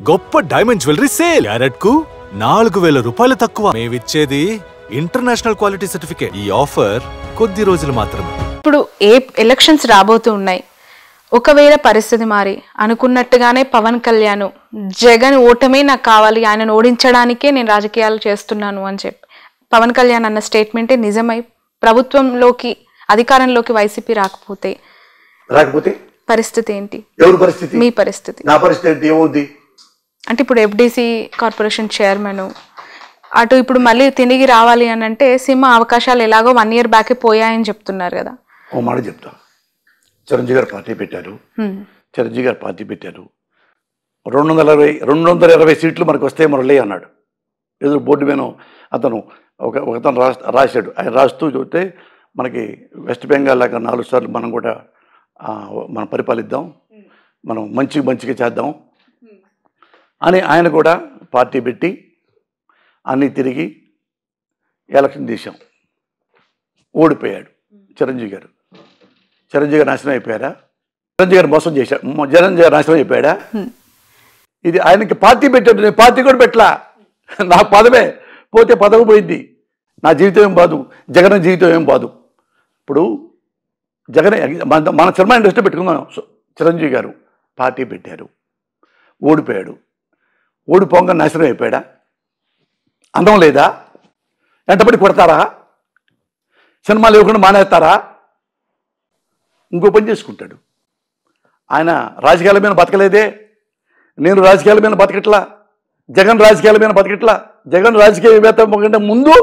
గొప్ప diamond jewellery sale carrot కు నాలుగు వేల రూపాయలు తక్కువ మేమిచ్చేది ఇంటర్నేషనల్ క్వాలిటీ సర్టిఫికేట్ ఈ ఆఫర్ కొద్ది రోజులు మాత్రమే ఇప్పుడు ఏ ఎలక్షన్స్ రాబోతూ ఉన్నాయి ఒకవేళ పరిస్థితి మారి అనుకున్నట్టుగానే పవన్ కళ్యాణ్ జగన్ ఓటమే నాకు కావాలి ఆయనను ఓడించడానికే నేను రాజకీయాలు చేస్తున్నాను అని చెప్పి పవన్ కళ్యాణ్ అన్న స్టేట్మెంటే నిజమై ప్రభుత్వంలోకి అధికారంలోకి వైసీపీ రాకపోతే రాకపోతే పరిస్థితి ఏంటి ఎవరి పరిస్థితి మీ పరిస్థితి నా పరిస్థితి ఏంటి ఏమవుద్ది అంటే ఇప్పుడు ఎఫ్డిసి కార్పొరేషన్ చైర్మన్ అటు ఇప్పుడు మళ్ళీ తిరిగి రావాలి అని అంటే సినిమా అవకాశాలు ఎలాగో వన్ ఇయర్ బ్యాకే పోయాయని చెప్తున్నారు కదా ఓ మాట చెప్తా చిరంజీవి గారు పార్టీ పెట్టారు హ్మ్. చిరంజీవి గారు పార్టీ పెట్టారు రెండు వందల ఇరవై రెండు వందల ఇరవై సీట్లు మనకు వస్తే మురళి అన్నాడు ఎదురు బోర్డు మీద అతను ఒక ఒకతను రా రాశాడు ఆయన రాస్తూ చూస్తే మనకి వెస్ట్ బెంగాల్ లాగా నాలుగు సార్లు మనం కూడా ఆ, మనం పరిపాలిద్దాం మనం మంచి మంచిగా చేద్దాం అని ఆయన కూడా పార్టీ పెట్టి అన్నీ తిరిగి ఎలక్షన్ చేశాం ఓడిపోయాడు చిరంజీవి గారు చిరంజీవి గారు నాశనం అయిపోయారా చిరంజీవి గారు మోసం చేశాడు మ- చిరంజీవి గారు నాశనం అయిపోయాడా ఇది ఆయనకి పార్టీ పెట్టాడు నేను పార్టీ కూడా పెట్టలా నా పదమే పోతే పదవి పోయింది నా జీవితం ఏం బాదు జగన్ జీవితం ఏం బాదు ఇప్పుడు జగన్ మన మన సినిమా ఇండస్ట్రీ పెట్టుకుందాం సో- చిరంజీవి గారు పార్టీ పెట్టారు ఓడిపోయాడు ఓడిపోగా నాశనం అయిపోయాడా అందం లేదా వెంటబడి కొడతారా సినిమాలు ఇవ్వకుండా మానేస్తారా ఇంకో పని చేసుకుంటాడు ఆయన రాజకీయాల మీద బతకలేదే నేను రాజకీయాల మీద బతకట్లా జగన్ రాజకీయాల మీద బతకట్లా జగన్ రాజకీయవేత్త కంటే ముందు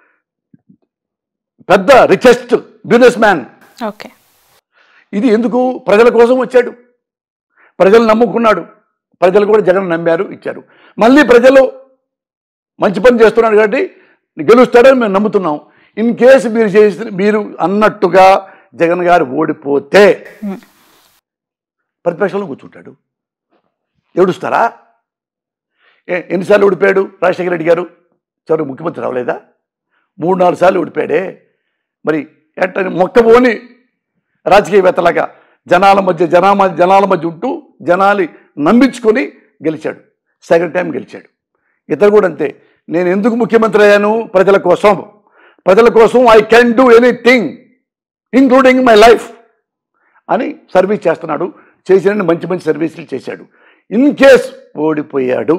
పెద్ద రిచెస్ట్ బిజినెస్ మ్యాన్ ఓకే ఇది ఎందుకు ప్రజల కోసం వచ్చాడు ప్రజలు నమ్ముకున్నాడు ప్రజలు కూడా జగన్ నమ్మారు ఇచ్చారు మళ్ళీ ప్రజలు మంచి పని చేస్తున్నాడు కాబట్టి గెలుస్తాడని మేము నమ్ముతున్నాం ఇన్ కేసు మీరు చేసిన మీరు అన్నట్టుగా జగన్ గారు ఓడిపోతే ప్రతిపక్షంలో కూర్చుంటాడు ఏడుస్తారా ఏ- ఎన్నిసార్లు ఓడిపోయాడు రాజశేఖర రెడ్డి గారు చివరికి ముఖ్యమంత్రి రావలేదా మూడు నాలుగు సార్లు ఓడిపోయాడే మరి ఎట్ట మొక్కబోని రాజకీయవేత్తలాగా జనాల మధ్య జనామ జనాల మధ్య ఉంటూ జనాలు నమ్మించుకొని గెలిచాడు సెకండ్ టైం గెలిచాడు ఇతరు కూడా అంతే నేను ఎందుకు ముఖ్యమంత్రి అయ్యాను ప్రజల కోసం ప్రజల కోసం I can do anything including my life అని సర్వీస్ చేస్తున్నాడు చేసిన మంచి మంచి సర్వీసులు చేశాడు ఇన్ కేస్ ఓడిపోయాడు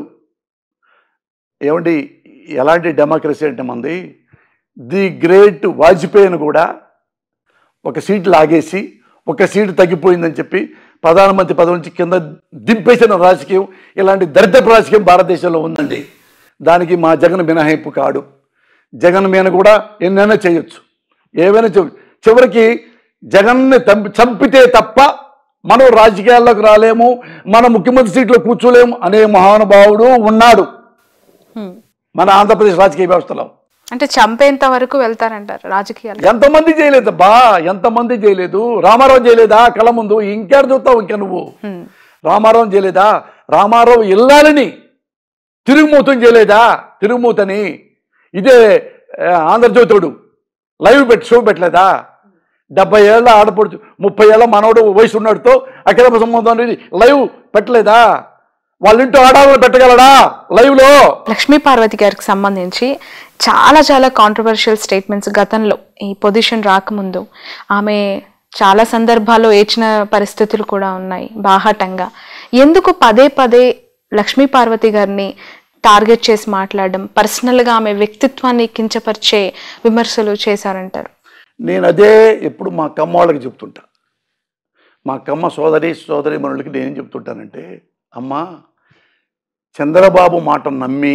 ఏమండి ఎలాంటి డెమోక్రసీ అంటే మంది ది గ్రేట్ వాజ్పేయిని కూడా ఒక సీట్ లాగేసి ఒక సీటు తగ్గిపోయిందని చెప్పి ప్రధానమంత్రి పదవి నుంచి కింద దింపేసిన రాజకీయం ఇలాంటి దరిద్రపు రాజకీయం భారతదేశంలో ఉందండి దానికి మా జగన్ మినహాయింపు కాడు జగన్ మీద కూడా ఎన్నైనా చేయొచ్చు ఏవైనా చెయ్యొచ్చు చివరికి జగన్ని తంపి చంపితే తప్ప మనం రాజకీయాల్లోకి రాలేము మన ముఖ్యమంత్రి సీట్లో కూర్చోలేము అనే మహానుభావుడు ఉన్నాడు హ్మ్. మన ఆంధ్రప్రదేశ్ రాజకీయ వ్యవస్థలో అంటే చంపేంత వరకు వెళ్తారంటారు రాజకీయాలు ఎంతమంది చేయలేదు బా ఎంతమంది చేయలేదు రామారావు చేయలేదా కళ్ళ ముందు ఇంకెవరు చూస్తావు ఇంకా నువ్వు హ్మ్. రామారావు చేయలేదా రామారావు ఇల్లాలని తిరుగుమూతం చేయలేదా తిరుగుమూతని ఇదే ఆ, ఆంధ్రజ్యోతుడు లైవ్ పెట్టి షో పెట్టలేదా డెబ్బై ఏళ్ళ ఆడపడుచు ముప్పై ఏళ్ళ మనవడు వయసు ఉన్నాడుతో అక్రమ సంబంధం అనేది లైవ్ పెట్టలేదా వాళ్ళ ఇంట్లో ఆడవాళ్ళు పెట్టగలడా లైవ్లో లక్ష్మీ పార్వతి గారికి సంబంధించి చాలా చాలా కాంట్రవర్షియల్ స్టేట్మెంట్స్ గతంలో ఈ పొజిషన్ రాకముందు ఆమె చాలా సందర్భాల్లో ఏడ్చిన పరిస్థితులు కూడా ఉన్నాయి బాహాటంగా ఎందుకు పదే పదే లక్ష్మీ పార్వతి గారిని టార్గెట్ చేసి మాట్లాడడం పర్సనల్గా ఆమె వ్యక్తిత్వాన్ని కించపరిచే విమర్శలు చేశారంటారు నేను అదే ఎప్పుడు మా కమ్మ వాళ్ళకి చెప్తుంటా మా కమ్మ సోదరి సోదరి మనులకి నేనేం చెప్తుంటానంటే అమ్మా చంద్రబాబు మాట నమ్మి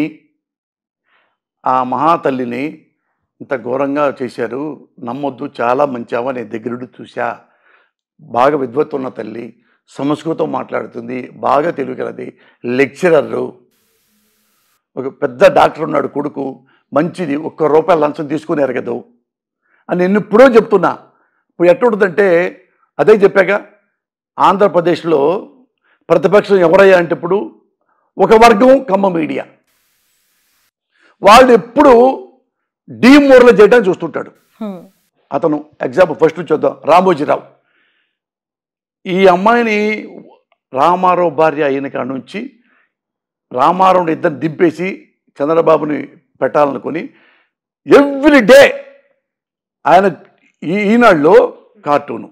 ఆ మహాతల్లిని ఇంత ఘోరంగా చేశారు నమ్మొద్దు చాలా మంచావా నేను దగ్గరుండి చూసా బాగా విద్వత్తు ఉన్న తల్లి సంస్కృతం మాట్లాడుతుంది బాగా తెలుగుగలది లెక్చరరు ఒక పెద్ద డాక్టర్ ఉన్నాడు కొడుకు మంచిది ఒక్క రూపాయల లంచం తీసుకుని ఎరగదు అని నేను ఇప్పుడో చెప్తున్నా ఇప్పుడు ఎట్టుంటుందంటే అదే చెప్పాక ఆంధ్రప్రదేశ్లో ప్రతిపక్షం ఎవరయ్యా అంటే ఇప్పుడు ఒక వర్గం కమ్మ మీడియా వాళ్ళు ఎప్పుడు డీమోరల్ చేయడానికి చూస్తుంటాడు హ్మ్. అతను ఎగ్జాంపుల్ ఫస్ట్ చూద్దాం రామోజీరావు ఈ అమ్మాయిని రామారావు భార్య అయిన కాడ నుంచి రామారావుని ఇద్దరు దింపేసి చంద్రబాబుని పెట్టాలనుకొని ఎవ్రీ డే ఆయన ఈ ఈనాడులో కార్టూను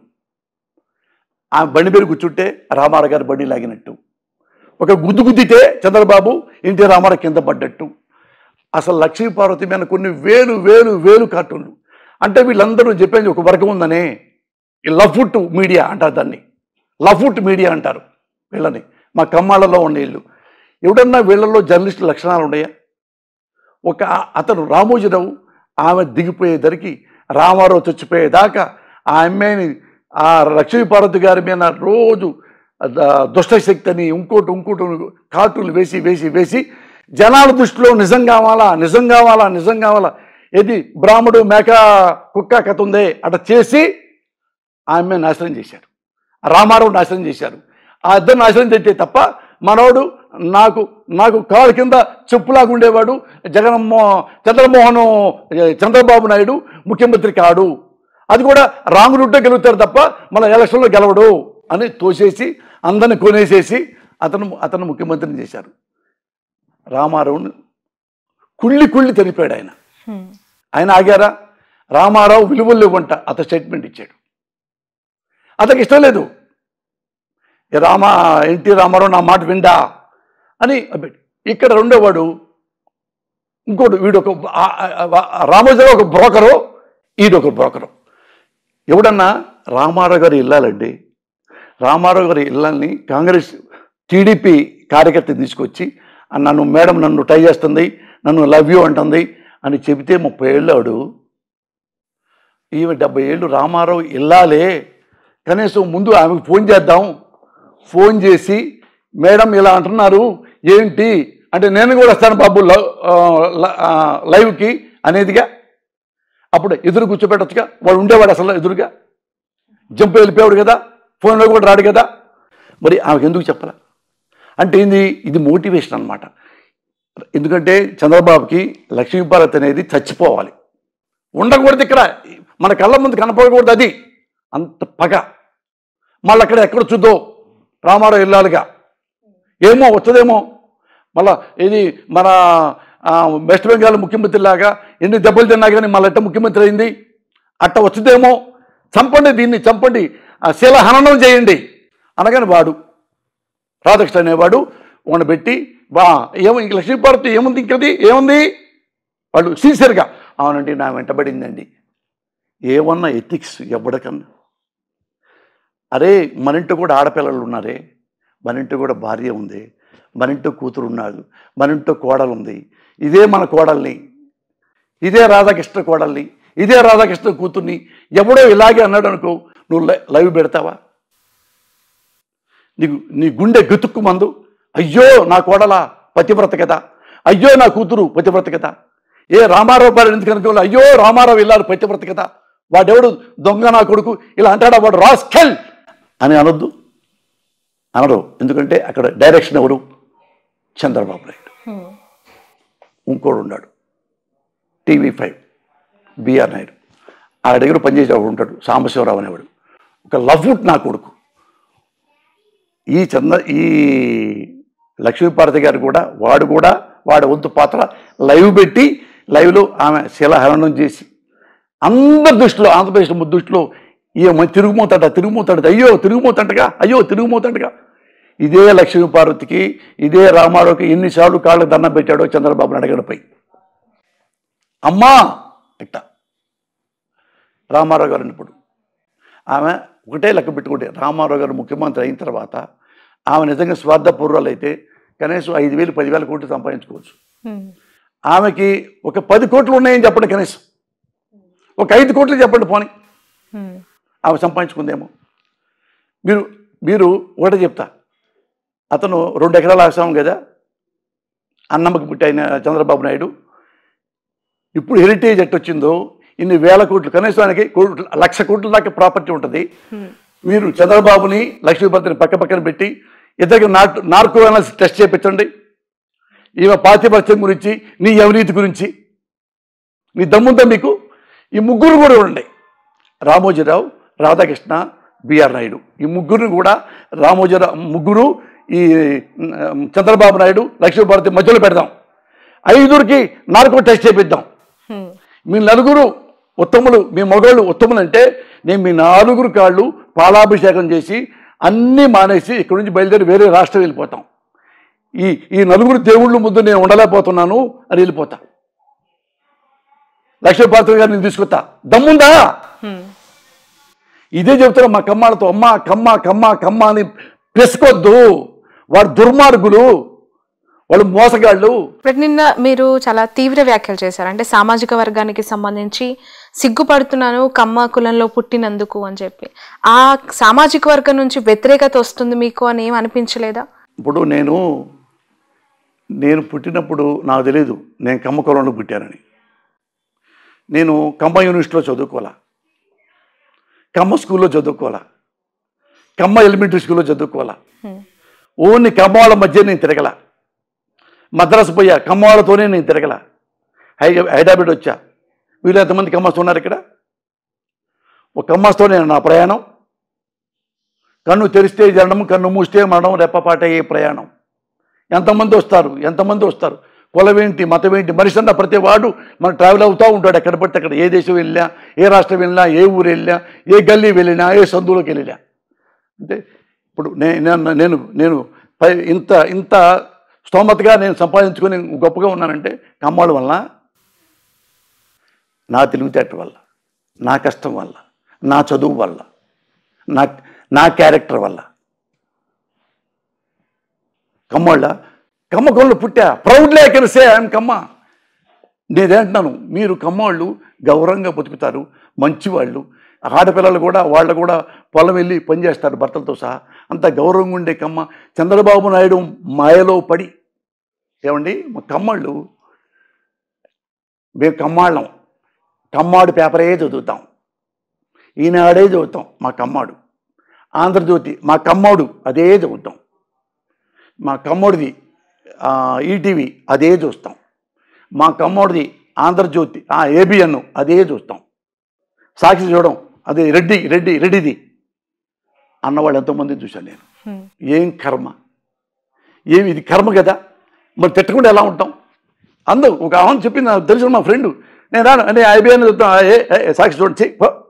ఆ బండి మీద కూర్చుంటే రామారావు గారు బండి లాగినట్టు ఒక గుద్దు గుద్దితే చంద్రబాబు ఎన్టీ రామారావు కింద పడ్డట్టు అసలు లక్ష్మీ పార్వతి మీద కొన్ని వేలు వేలు వేలు కార్టూన్లు అంటే వీళ్ళందరూ చెప్పేది ఒక వర్గం ఉందనే ఈ లఫుట్ మీడియా అంటారు దాన్ని లఫుట్ మీడియా అంటారు వీళ్ళని మా కమ్మాళ్ళలో ఉండే వీళ్ళు ఎవడన్నా వీళ్ళల్లో జర్నలిస్ట్ లక్షణాలు ఉన్నాయా ఒక అతను రామోజీరావు ఆమె దిగిపోయేదరికి రామారావు చచ్చిపోయేదాకా ఆ అమ్మాయిని ఆ లక్ష్మీ పార్వతి గారి మీద రోజు ద- దుష్టశక్తి అని ఇంకోటి ఇంకోటి కార్టూన్లు వేసి వేసి వేసి జనాల దృష్టిలో నిజం కావాలా నిజం కావాలా నిజం కావాలా ఏది బ్రాహ్మడు మేక కుక్క కథ ఉందే అట చేసి ఆమె నాశనం చేశారు రామారావు నాశనం చేశారు ఆ ఇద్దరు నాశనం చేస్తే తప్ప మనోడు నాకు నాకు కాలు కింద చెప్పులాగా ఉండేవాడు జగన్మో చంద్రమోహన్ చంద్రబాబు నాయుడు ముఖ్యమంత్రి కాడు అది కూడా రాంగ్ రూట్లో గెలుగుతారు తప్ప మన ఎలక్షన్లో గెలవడు అని తోసేసి అందరిని కొనేసేసి అతను అతను ముఖ్యమంత్రిని చేశారు రామారావుని కుళ్ళి కుళ్ళి తెలిపాడు ఆయన హ్మ్. ఆయన ఆగారా రామారావు విలువలు లేవంట అతను స్టేట్మెంట్ ఇచ్చాడు అతనికి ఇష్టం లేదు ఏ రామా ఎన్టీ రామారావు నా మాట విండా అని అబ్బే- ఇక్కడ రెండోవాడు ఇంకోటి వీడు ఒక ఆ- ఆ- ఆ- రామోజీరావు ఒక బ్రోకరు ఈడు ఒక బ్రోకరు ఎవడన్నా రామారావు గారి ఇల్లాలండి రామారావు గారి ఇళ్ళని కాంగ్రెస్ టీడీపీ కార్యకర్త తీసుకొచ్చి "ఆ, నన్ను మేడం నన్ను ట్రై చేస్తుంది నన్ను లవ్ యూ అంటుంది అని చెబితే ముప్పై ఏళ్ళాడు ఈమె డెబ్బై ఏళ్ళు రామారావు ఇల్లాలే కనీసం ముందు ఆమెకు ఫోన్ చేద్దాం ఫోన్ చేసి మేడం ఇలా అంటున్నారు ఏంటి అంటే నేను కూడా వస్తాను బాబు లవ్ ఆ, ల- ఆ, లైవ్కి అనేదిగా అప్పుడు ఎదురు కూర్చోబెట్టచ్చుగా వాడు ఉండేవాడు అసలు ఎదురుగా జంప్ వెళ్ళిపోయాడు కదా ఫోన్లో కూడా రాడు కదా మరి ఆమెకు ఎందుకు చెప్పాల అంటే ఏంది ఇది మోటివేషన్ అన్నమాట ఎందుకంటే చంద్రబాబుకి లక్ష్మీభారత్ అనేది చచ్చిపోవాలి ఉండకూడదు ఇక్కడ మన కళ్ళ ముందు కనపడకూడదు అది అంత పగ మళ్ళీ అక్కడ ఎక్కడ చూద్దో రామారావు ఇల్లాలుగా ఏమో వస్తుందేమో మళ్ళా ఇది మన ఆ, వెస్ట్ బెంగాల్ ముఖ్యమంత్రి లాగా ఎన్ని దెబ్బలు తిన్నా కానీ మళ్ళీ ఎట్ట ముఖ్యమంత్రి అయింది అట్ట వచ్చుదేమో చంపండి దీన్ని చంపండి ఆ శిల హననం చేయండి అనగానే వాడు రాధాకృష్ణ అనేవాడు వాడిని పెట్టి బా ఏమో ఇంక లక్ష్మీపార్వతి ఏముంది ఇంకది ఏముంది వాళ్ళు సిన్సియర్గా అవునండి నా వెంటబడిందండి ఏమన్నా ఎథిక్స్ ఎవడకన్నా అరే మన ఇంట్లో కూడా ఆడపిల్లలు ఉన్నారే మన ఇంట్లో కూడా భార్య ఉంది మన ఇంట్లో కూతురు ఉన్నాడు మన ఇంట్లో కోడలు ఉంది ఇదే మన కోడల్ని ఇదే రాధాకృష్ణ కోడల్ని ఇదే రాధాకృష్ణ కూతుర్ని ఎవడో ఇలాగే అన్నాడు అనుకో నువ్వు లై- లైవ్ పెడతావా నీకు నీ గుండె గతుక్కు మందు అయ్యో నా కోడల పతివ్రత కదా అయ్యో నా కూతురు పతివ్రత కదా ఏ రామారావు గారు ఎందుకు అనుకోవాలి అయ్యో రామారావు ఇల్లారు పతివ్రత కదా వాడెవడు దొంగ నా కొడుకు ఇలా అంటాడా వాడు రాస్కెల్ అని అనొద్దు అనరు ఎందుకంటే అక్కడ డైరెక్షన్ ఎవరు చంద్రబాబు నాయుడు హ్మ్. ఇంకోడు ఉన్నాడు టీవీ ఫైవ్ బిఆర్ నాయుడు ఆ దగ్గర పనిచేసేవాడు ఉంటాడు సాంబశివరావు అనేవాడు ఒక లవ్వుట్ నా కొడుకు ఈ చంద్ర ఈ లక్ష్మీపార్వతి గారు కూడా వాడు కూడా వాడి వంతు పాత్ర లైవ్ పెట్టి లైవ్లో ఆమె శిలాహరణం చేసి అందరి దృష్టిలో ఆంధ్రప్రదేశ్ దృష్టిలో ఈమె తిరుగుమోతాడ తిరుగుమోతాడు అయ్యో తిరుగుమోతంటగా అయ్యో తిరుగుమోతంటగా ఇదే లక్ష్మీ పార్వతికి ఇదే రామారావుకి ఎన్నిసార్లు కాళ్ళకు దండం పెట్టాడో చంద్రబాబు నాయుడు గడపై అమ్మా ఇట్ట రామారావు గారు ఇప్పుడు ఆమె ఒకటే లెక్క పెట్టుకుంటే రామారావు గారు ముఖ్యమంత్రి అయిన తర్వాత ఆమె నిజంగా స్వార్థపూర్వాలు అయితే కనీసం ఐదు వేలు పదివేల కోట్లు సంపాదించుకోవచ్చు హ్మ్. ఆమెకి ఒక పది కోట్లు ఉన్నాయని చెప్పండి కనీసం ఒక ఐదు కోట్లు చెప్పండి పోనీ హ్మ్. ఆమె సంపాదించుకుందేమో మీరు మీరు ఒకటే చెప్తా అతను రెండు ఎకరాలు ఆసాం కదా అన్నమ్మకి పుట్టిన చంద్రబాబు నాయుడు ఇప్పుడు హెరిటేజ్ ఎట్టు వచ్చిందో ఇన్ని వేల కోట్లు కనీసానికి కోట్లు లక్ష కోట్ల దాకా ప్రాపర్టీ ఉంటుంది హ్మ్. మీరు చంద్రబాబుని లక్ష్మీపతిని పక్క పక్కన పెట్టి ఇద్దరికి నార్ నార్కో అనాలిసిస్ టెస్ట్ చేయించండి ఈమె పాతిపత్యం గురించి నీ అవినీతి గురించి మీ దమ్ముందా మీకు ఈ ముగ్గురు కూడా ఉండండి రామోజీరావు రాధాకృష్ణ బిఆర్ నాయుడు ఈ ముగ్గురిని కూడా రామోజీరావు ముగ్గురు ఈ ఉమ్, చంద్రబాబు నాయుడు లక్ష్మీభారతి మధ్యలో పెడదాం ఐదుగురికి నాలుగో టెస్ట్ చేపిద్దాం హ్మ్. మీ నలుగురు ఉత్తములు మీ మగవాళ్ళు ఉత్తములు అంటే నేను మీ నాలుగురు కాళ్ళు పాలాభిషేకం చేసి అన్నీ మానేసి ఇక్కడి నుంచి బయలుదేరి వేరే రాష్ట్రం వెళ్ళిపోతాం ఈ ఈ నలుగురు దేవుళ్ళు ముందు నేను ఉండలేకపోతున్నాను అని వెళ్ళిపోతా లక్ష్మీపాత్ర గారిని నేను తీసుకొస్తా దమ్ముందా హ్మ్. ఇదే చెబుతున్నా మా కమ్మాలతో అమ్మ కమ్మ కమ్మ కమ్మ అని పెసుకోవద్దు వాడు దుర్మార్గులు వాళ్ళు మోసగాళ్ళు బట్ నిన్న మీరు చాలా తీవ్ర వ్యాఖ్యలు చేశారు అంటే సామాజిక వర్గానికి సంబంధించి సిగ్గుపడుతున్నాను కమ్మ కులంలో పుట్టినందుకు అని చెప్పి ఆ సామాజిక వర్గం నుంచి వ్యతిరేకత వస్తుంది మీకు అని ఏం అనిపించలేదా ఇప్పుడు నేను నేను పుట్టినప్పుడు నాకు తెలియదు నేను కమ్మ కులంలో పుట్టానని నేను కమ్మ యూనివర్సిటీలో చదువుకోవాలా కమ్మ స్కూల్లో చదువుకోవాలా కమ్మ ఎలిమెంటరీ స్కూల్లో చదువుకోవాలా హ్మ్. ఓన్లీ కమ్మ వాళ్ళ మధ్య నేను తిరగల మద్రాసు పోయా కమ్మ వాళ్ళతోనే నేను తిరగల హై హైదరాబాద్ వచ్చా వీళ్ళు ఎంతమంది కమ్మస్ ఉన్నారు ఇక్కడ ఒక కమ్మస్తోనే నా ప్రయాణం కన్ను తెరిస్తే జనడం కన్ను మూస్తే మరణం రెప్పపాట అయ్యే ప్రయాణం ఎంతమంది వస్తారు ఎంతమంది వస్తారు కులమేంటి మతం ఏంటి మనిషి అన్న ప్రతి వాడు మన ట్రావెల్ అవుతూ ఉంటాడు ఎక్కడ పడితే అక్కడ ఏ దేశం వెళ్ళినా ఏ రాష్ట్రం వెళ్ళినా ఏ ఊరు వెళ్ళినా ఏ గల్లీ వెళ్ళినా ఏ సందులోకి వెళ్ళినా అంటే ఇప్పుడు నే- నేను నేను నేను పై ఇంత ఇంత స్తోమతగా నేను సంపాదించుకొని గొప్పగా ఉన్నానంటే కమ్మాళ్ళ వల్ల నా తెలివితేటల వల్ల నా కష్టం వల్ల నా చదువు వల్ల నా నా క్యారెక్టర్ వల్ల కమ్మోళ్ళ కమ్మ కొళ్ళు పుట్టా proudly can say I'm Kamma నేనేంటున్నాను మీరు కమ్మోళ్ళు గౌరవంగా బతుకుతారు మంచివాళ్ళు ఆడపిల్లలు కూడా వాళ్ళు కూడా పొలం వెళ్ళి పనిచేస్తారు భర్తలతో సహా అంత గౌరవంగా ఉండే కమ్మ చంద్రబాబు నాయుడు మాయలో పడి ఏమండి మా కమ్మళ్ళు మేము కమ్మాళ్ళం కమ్మాడు పేపరే చదువుతాం ఈనాడే చదువుతాం మా కమ్మాడు ఆంధ్రజ్యోతి మా కమ్మోడు అదే చదువుతాం మా కమ్మోడిది ఆ, ఈటీవీ అదే చూస్తాం మా కమ్మోడిది ఆంధ్రజ్యోతి ఆ ఏబిఎన్ అదే చూస్తాం సాక్షి చూడడం అదే రెడ్డి రెడ్డి రెడ్డిది అన్నవాళ్ళు ఎంతోమంది చూశాను నేను హ్మ్. ఏం కర్మ ఏమి ఇది కర్మ కదా మరి తిట్టకుండా ఎలా ఉంటాం అందరూ ఒక ఆమె చెప్పింది నాకు తెలిసిన మా ఫ్రెండ్ నేను రాను అంటే ఐబిఎన్ చూస్తా ఏ ఏ, సాక్షి చూడండి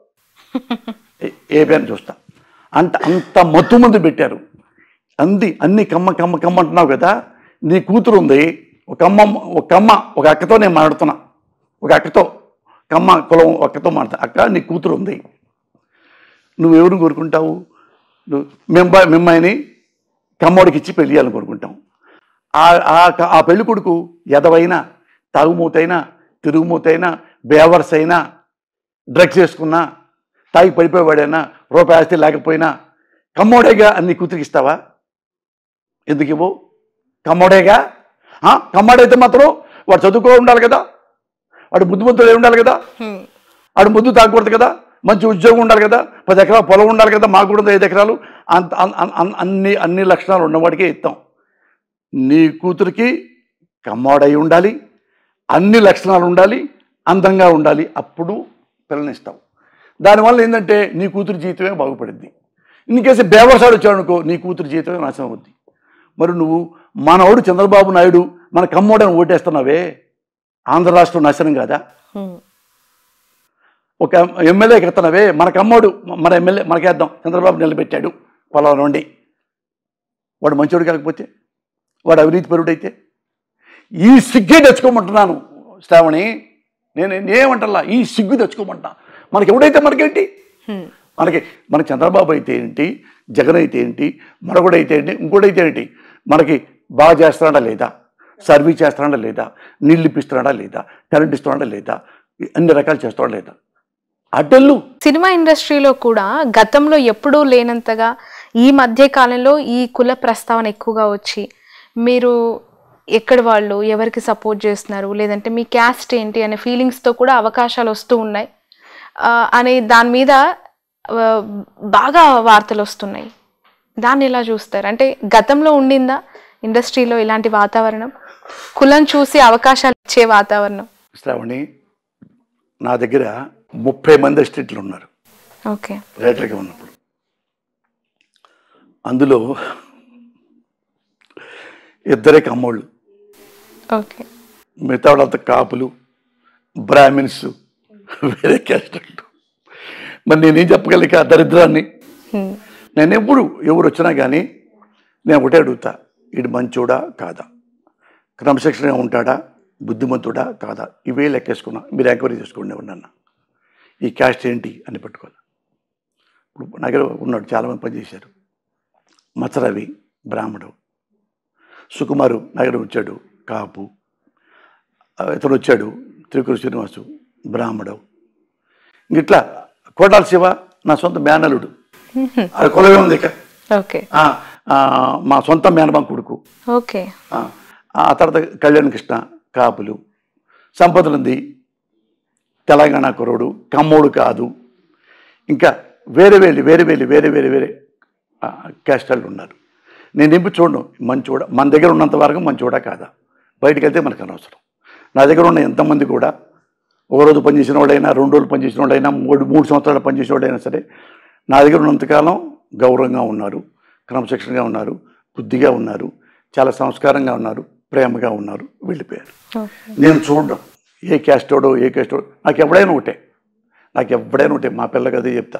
ఏబిఎన్ చూస్తా అంత అంత మత్తు మంది పెట్టారు అంది అన్ని కమ్మ కమ్మ కమ్మ అంటున్నావు కదా నీ కూతురు ఉంది ఒక అమ్మ ఒక అమ్మ ఒక అక్కతో నేను మాట్లాడుతున్నా ఒక అక్కతో కమ్మ కులం ఒక అక్కతో మాట్లాడుతా అక్క నీ కూతురు ఉంది నువ్వు ఎవరిని కోరుకుంటావు నువ్వు మిమ్మ మిమ్మాయిని కమ్మోడికి ఇచ్చి పెళ్లి చేయాలని కోరుకుంటాం ఆ ఆ- ఆ పెళ్లి కొడుకు ఎదవైనా తాగుమూతైనా తిరుగుమూతైనా బేవర్స్ అయినా డ్రగ్స్ వేసుకున్నా తాగి పడిపోయేవాడైనా రూపాయి ఆస్తి లేకపోయినా కమ్మోడేగా అని నీ కూతురికి ఇస్తావా ఎందుకు ఇవ్వవు కమ్మోడేగా ఆ, కమ్మోడైతే మాత్రం వాడు చదువుకో ఉండాలి కదా వాడు బుద్ధిమంతుడు ఉండాలి కదా హ్మ్. ఆడు ముద్దు తాగకూడదు కదా మంచి ఉద్యోగం ఉండాలి కదా పది ఎకరాల పొలం ఉండాలి కదా మాకు కూడా ఉంది ఐదు ఎకరాలు అంత అన్- అన్- అన్- అన్ని అన్ని లక్షణాలు ఉన్నవాడికే ఇస్తాం నీ కూతురికి కమ్మోడై ఉండాలి అన్ని లక్షణాలు ఉండాలి అందంగా ఉండాలి అప్పుడు పిల్లనిస్తావు దానివల్ల ఏంటంటే నీ కూతురు జీవితమే బాగుపడింది ఇన్కేసి బేవర్సాడు వచ్చాడు అనుకో నీ కూతురు జీవితమే నాశనం అవుద్ది మరి నువ్వు మనవాడు చంద్రబాబు నాయుడు మన కమ్మోడని ఓటేస్తున్నావే ఆంధ్ర రాష్ట్రం నాశనం కాదా హ్మ్. ఒక ఎమ్మెల్యేకి ఎత్తనవే మనకు అమ్మోడు మన ఎమ్మెల్యే మనకేద్దాం చంద్రబాబు నిలబెట్టాడు పొలం నుండి వాడు మంచోడు కాకపోతే వాడు అవినీతి పరుడైతే ఈ సిగ్గే తెచ్చుకోమంటున్నాను శ్రావణి నేను ఏమంటలా ఈ సిగ్గు తెచ్చుకోమంటున్నా మనకి ఎవడైతే మనకేంటి హ్మ్. మనకి మన చంద్రబాబు అయితే ఏంటి జగన్ అయితే ఏంటి మరొకడైతే ఏంటి ఇంకోటైతే ఏంటి మనకి బాగా చేస్తున్నాడా లేదా సర్వీస్ చేస్తున్నాడా లేదా నీళ్ళు ఇప్పిస్తున్నాడా లేదా కరెంట్ ఇస్తున్నాడా లేదా అన్ని రకాలు చేస్తున్నాడా లేదా అడ్డళ్ళు సినిమా ఇండస్ట్రీలో కూడా గతంలో ఎప్పుడూ లేనంతగా ఈ మధ్య కాలంలో ఈ కుల ప్రస్తావన ఎక్కువగా వచ్చి మీరు ఎక్కడి వాళ్ళు ఎవరికి సపోర్ట్ చేస్తున్నారు లేదంటే మీ క్యాస్ట్ ఏంటి అనే ఫీలింగ్స్తో కూడా అవకాశాలు వస్తూ ఉన్నాయి ఆ, అనే దాని మీద ఆ, బాగా వార్తలు వస్తున్నాయి దాన్ని ఎలా చూస్తారు అంటే గతంలో ఉండిందా ఇండస్ట్రీలో ఇలాంటి వాతావరణం కులం చూసి అవకాశాలు ఇచ్చే వాతావరణం శ్రావణి నా దగ్గర ముప్పై మంది అసిస్టెంట్లు ఉన్నారు ఓకే రైటర్గా ఉన్నప్పుడు అందులో ఇద్దరే కమ్మోళ్ళు ఓకే మిగతా వాళ్ళంతా కాపులు బ్రాహ్మిన్స్ వేరే క్యాస్ట్ అంటూ మరి నేనేం చెప్పగలిక దరిద్రాన్ని హ్మ్. నేను ఎప్పుడు ఎవరు వచ్చినా కానీ నేను ఒకటే అడుగుతా వీడు మంచోడా కాదా క్రమశిక్షణగా ఉంటాడా బుద్ధిమంతుడా కాదా ఇవే లెక్కేసుకున్నా మీరు ఎంక్వైరీ చేసుకోండి ఎవరన్నా ఈ క్యాస్ట్ ఏంటి అని పెట్టుకోవాలి ఇప్పుడు నా దగ్గర ఉన్నాడు చాలామంది పనిచేశారు మత్సరవి బ్రాహ్మడు సుకుమారు నా దగ్గర వచ్చాడు కాపు ఆ, ఇతను వచ్చాడు త్రికురు శ్రీనివాసు బ్రాహ్మడు ఇట్లా కోటాల శివ నా సొంత మేనలుడు అది కులమే ఉంది ఇక ఓకే ఆ, ఆ, మా సొంత మేనమామ కొడుకు ఓకే ఆ, ఆ తర్వాత కళ్యాణ్ కృష్ణ కాపులు సంపదలుంది తెలంగాణ కురవుడు కమ్మోడు కాదు ఇంకా వేరే వేరే వేరే వేరే వేరే వేరే వేరే ఆ, క్యాస్టాలు ఉన్నారు నేను నింపి చూడను మంచోడ మన దగ్గర ఉన్నంత వరకు మంచోడా కాదా బయటికి వెళ్తే మనకు అనవసరం నా దగ్గర ఉన్న ఎంతమంది కూడా ఒక రోజు పనిచేసిన వాడైనా రెండు రోజులు పనిచేసిన వాడైనా మూడు మూడు సంవత్సరాలు పనిచేసిన వాడైనా సరే నా దగ్గర ఉన్నంతకాలం గౌరవంగా ఉన్నారు క్రమశిక్షణగా ఉన్నారు బుద్ధిగా ఉన్నారు చాలా సంస్కారంగా ఉన్నారు ప్రేమగా ఉన్నారు వెళ్ళిపోయారు ఓకే నేను చూడడం ఏ క్యాస్టోడో ఏ క్యాస్టోడో నాకు ఎవడైనా ఒకటే నాకు ఎవడైనా ఒకటే మా పిల్లకి అదే చెప్తా